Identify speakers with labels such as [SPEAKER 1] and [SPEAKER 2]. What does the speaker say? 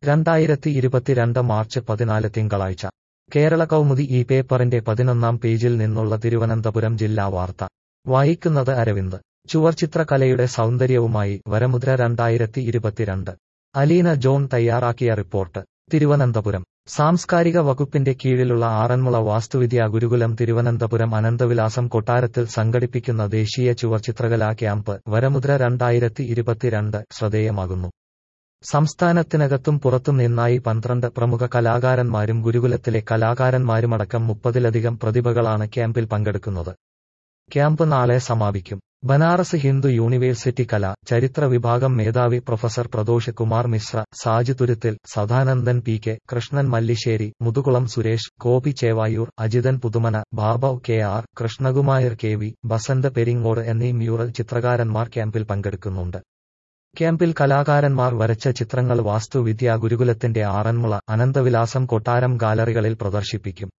[SPEAKER 1] രണ്ടായിരത്തി ഇരുപത്തിരണ്ട് മാർച്ച് പതിനാല് തിങ്കളാഴ്ച കേരള കൗമുദി ഈ പേപ്പറിന്റെ പതിനൊന്നാം പേജിൽ നിന്നുള്ള തിരുവനന്തപുരം ജില്ലാ വാർത്ത വായിക്കുന്നത് അരവിന്ദ് ചുവർച്ചിത്രകലയുടെ സൗന്ദര്യവുമായി വരമുദ്ര രണ്ടായിരത്തി ഇരുപത്തിരണ്ട് അലീന ജോൺ തയ്യാറാക്കിയ റിപ്പോർട്ട് തിരുവനന്തപുരം സാംസ്കാരിക വകുപ്പിന്റെ കീഴിലുള്ള ആറന്മുള വാസ്തുവിദ്യാ ഗുരുകുലം തിരുവനന്തപുരം അനന്തവിലാസം കൊട്ടാരത്തിൽ സംഘടിപ്പിക്കുന്ന ദേശീയ ചുവർച്ചിത്രകലാ ക്യാമ്പ് വരമുദ്ര രണ്ടായിരത്തി ഇരുപത്തിരണ്ട് ശ്രദ്ധേയമാകുന്നു സംസ്ഥാനത്തിനകത്തും പുറത്തും നിന്നായി പന്ത്രണ്ട് പ്രമുഖ കലാകാരന്മാരും ഗുരുകുലത്തിലെ കലാകാരന്മാരുമടക്കം മുപ്പതിലധികം പ്രതിഭകളാണ് ക്യാമ്പിൽ പങ്കെടുക്കുന്നത് ക്യാമ്പ് നാളെ സമാപിക്കും ബനാറസ് ഹിന്ദു യൂണിവേഴ്സിറ്റി കല ചരിത്ര വിഭാഗം മേധാവി പ്രൊഫസർ പ്രദോഷ് കുമാർ മിശ്ര സാജ് തുരുത്തിൽ സദാനന്ദൻ പി കെ കൃഷ്ണൻ മല്ലിശ്ശേരി മുതുകുളം സുരേഷ് ഗോപി ചേവായൂർ അജിതൻ പുതുമന ബാബവ് K R Krishnakumar K V Basanth Peringode എന്നീ മ്യൂറൽ ചിത്രകാരന്മാർ ക്യാമ്പിൽ പങ്കെടുക്കുന്നുണ്ട് ക്യാമ്പിൽ കലാകാരന്മാർ വരച്ച ചിത്രങ്ങൾ വാസ്തുവിദ്യാ ഗുരുകുലത്തിന്റെ ആറന്മുള അനന്തവിലാസം കൊട്ടാരം ഗാലറികളിൽ പ്രദർശിപ്പിക്കും